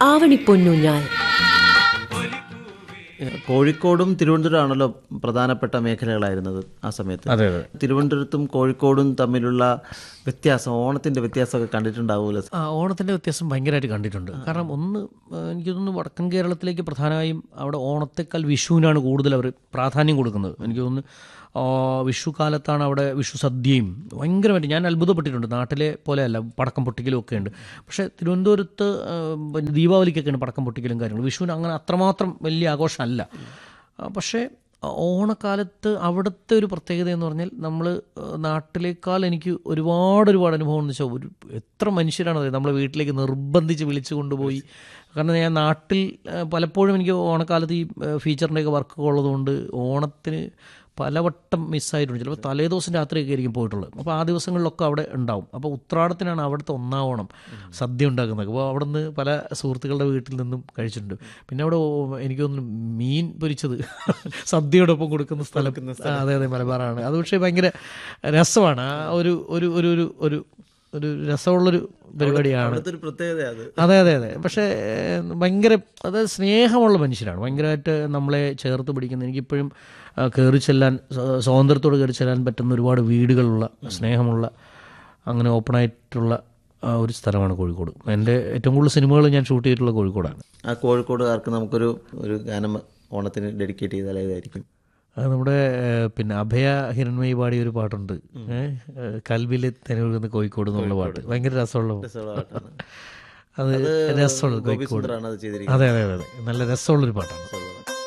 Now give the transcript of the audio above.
ആവണിപ്പൊന്നൂഞ്ഞാൽ കോഴിക്കോടും തിരുവനന്തപുരമാണല്ലോ പ്രധാനപ്പെട്ട മേഖലകളായിരുന്നത് ആ സമയത്ത് അതെ അതെ തിരുവനന്തപുരത്തും കോഴിക്കോടും തമ്മിലുള്ള വ്യത്യാസം ഓണത്തിന്റെ വ്യത്യാസമൊക്കെ കണ്ടിട്ടുണ്ടാവുമല്ലോ ആ ഓണത്തിൻ്റെ വ്യത്യാസം ഭയങ്കരമായിട്ട് കണ്ടിട്ടുണ്ട് കാരണം ഒന്ന് ആ, എനിക്ക് തോന്നുന്നു വടക്കൻ കേരളത്തിലേക്ക് പ്രധാനമായും അവിടെ ഓണത്തെക്കാൾ വിഷുവിനാണ് കൂടുതൽ അവർ പ്രാധാന്യം കൊടുക്കുന്നത് എനിക്ക് തോന്നുന്നു ആ, വിഷു കാലത്താണ് അവിടെ വിഷു സദ്യയും ഭയങ്കരമായിട്ട് ഞാൻ അത്ഭുതപ്പെട്ടിട്ടുണ്ട് നാട്ടിലെ പോലെയല്ല പടക്കം പൊട്ടിക്കലും ഒക്കെ ഉണ്ട് പക്ഷേ തിരുവനന്തപുരത്ത് ആ, പിന്നെ ദീപാവലിക്കൊക്കെയാണ് പടക്കം പൊട്ടിക്കലും കാര്യങ്ങളും വിഷുവിന് അങ്ങനെ അത്രമാത്രം വലിയ ആഘോഷമല്ല ആ, പക്ഷേ ഓണക്കാലത്ത് അവിടുത്തെ ഒരു പ്രത്യേകത എന്ന് പറഞ്ഞാൽ നമ്മൾ നാട്ടിലേക്കാൾ എനിക്ക് ഒരുപാട് ഒരുപാട് അനുഭവം എന്ന് വെച്ചാൽ ഒരു എത്ര മനുഷ്യരാണ് അത് നമ്മളെ വീട്ടിലേക്ക് നിർബന്ധിച്ച് വിളിച്ചു കൊണ്ടുപോയി കാരണം ഞാൻ നാട്ടിൽ ആ, പലപ്പോഴും എനിക്ക് ഓണക്കാലത്ത് ഈ ഫീച്ചറിൻ്റെയൊക്കെ വർക്കൊക്കെ ഉള്ളതുകൊണ്ട് ഓണത്തിന് പലവട്ടം മിസ്സായിട്ടുണ്ട് ചിലപ്പോൾ തലേദിവസം രാത്രിയൊക്കെ ആയിരിക്കും പോയിട്ടുള്ളത് അപ്പോൾ ആ ദിവസങ്ങളിലൊക്കെ അവിടെ ഉണ്ടാവും അപ്പോൾ ഉത്രാടത്തിനാണ് അവിടുത്തെ ഒന്നാം ഓണം സദ്യ ഉണ്ടാക്കുന്നത് അപ്പോൾ അവിടെ നിന്ന് പല സുഹൃത്തുക്കളുടെ വീട്ടിൽ നിന്നും കഴിച്ചിട്ടുണ്ട് പിന്നെ അവിടെ ഓ- എനിക്ക് തോന്നുന്നു മീൻ പൊരിച്ചത് സദ്യയോടൊപ്പം കൊടുക്കുന്ന സ്ഥലം ആ, അതെ അതെ മലബാറാണ് അത് പക്ഷേ ഭയങ്കര രസമാണ് ആ ഒരു ഒരു ഒരു ഒരു ഒരു ഒരു രസമുള്ളൊരു പരിപാടിയാണ് അവിടുത്തെ ഒരു പ്രത്യേകത അത് അതെ അതെ അതെ പക്ഷേ ഏഹ്, ഭയങ്കര അത് സ്നേഹമുള്ള മനുഷ്യരാണ് ഭയങ്കരമായിട്ട് നമ്മളെ ചേർത്ത് പിടിക്കുന്ന എനിക്കിപ്പോഴും ആ, കയറി ചെല്ലാൻ സ്വ- സ്വാതന്ത്ര്യത്തോടെ കയറി ചെല്ലാൻ പറ്റുന്ന ഒരുപാട് വീടുകളുള്ള സ്നേഹമുള്ള അങ്ങനെ ഓപ്പണായിട്ടുള്ള ആ, ഒരു സ്ഥലമാണ് കോഴിക്കോട് എൻ്റെ ഏറ്റവും കൂടുതൽ സിനിമകൾ ഞാൻ ഷൂട്ട് ചെയ്തിട്ടുള്ള കോഴിക്കോടാണ് ആ കോഴിക്കോടുകാർക്ക് നമുക്കൊരു ഒരു ഗാനം ഓണത്തിന് ഡെഡിക്കേറ്റ് ചെയ്താൽ ഏതായിരിക്കും അത് നമ്മുടെ ഏഹ്, പിന്നെ അഭയ ഹിരൺമയി പാടിയ ഒരു പാട്ടുണ്ട് ഏഹ്, ഏഹ്, കൽവിലെ തെനൊഴുകുന്ന കോഴിക്കോട് എന്നുള്ള പാട്ട് ഭയങ്കര രസമുള്ള പാട്ടാണ്. അത് രസമുള്ള ഗോപി കോഴിക്കോട് സുന്ദറാണ് അത് ചെയ്തിരിക്കുന്നത് അതെ അതെ അതെ അതെ നല്ല രസമുള്ളൊരു പാട്ടാണ് രസമുള്ള